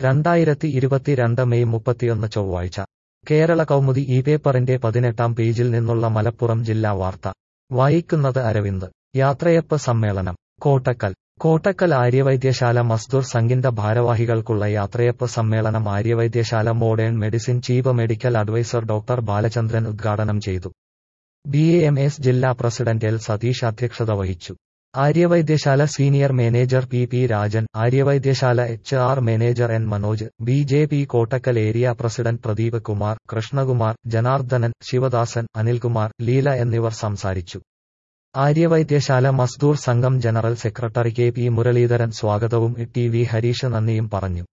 രണ്ടായിരത്തി ഇരുപത്തിരണ്ട് മെയ് മുപ്പത്തിയൊന്ന് ചൊവ്വാഴ്ച കേരള കൗമുദി ഈ പേപ്പറിന്റെ പതിനെട്ടാം പേജിൽ നിന്നുള്ള മലപ്പുറം ജില്ലാ വാർത്ത വായിക്കുന്നത് അരവിന്ദ് യാത്രയപ്പ് സമ്മേളനം കോട്ടക്കൽ കോട്ടക്കൽ ആര്യവൈദ്യശാല മസ്ദൂർ സംഘിന്റെ ഭാരവാഹികൾക്കുള്ള യാത്രയപ്പ് സമ്മേളനം Aryavaidyasala modern medicine chief medical adviser doctor Balachandran ഉദ്ഘാടനം ചെയ്തു ബി എം എസ് ജില്ലാ പ്രസിഡന്റ് എൽ സതീഷ് അധ്യക്ഷത വഹിച്ചു Aryavaidyasala senior manager P P Rajan Aryavaidyasala H R manager N Manoj B J P Kottakkal area president Pradeep Kumar Krishnakumar Janardhanan Sivadasan Anilkumar Leela എന്നിവർ സംസാരിച്ചു Aryavaidyasala Mazdoor Sangham general secretary K P Muraleedharan സ്വാഗതവും ടി വി ഹരീഷ് നന്ദിയും പറഞ്ഞു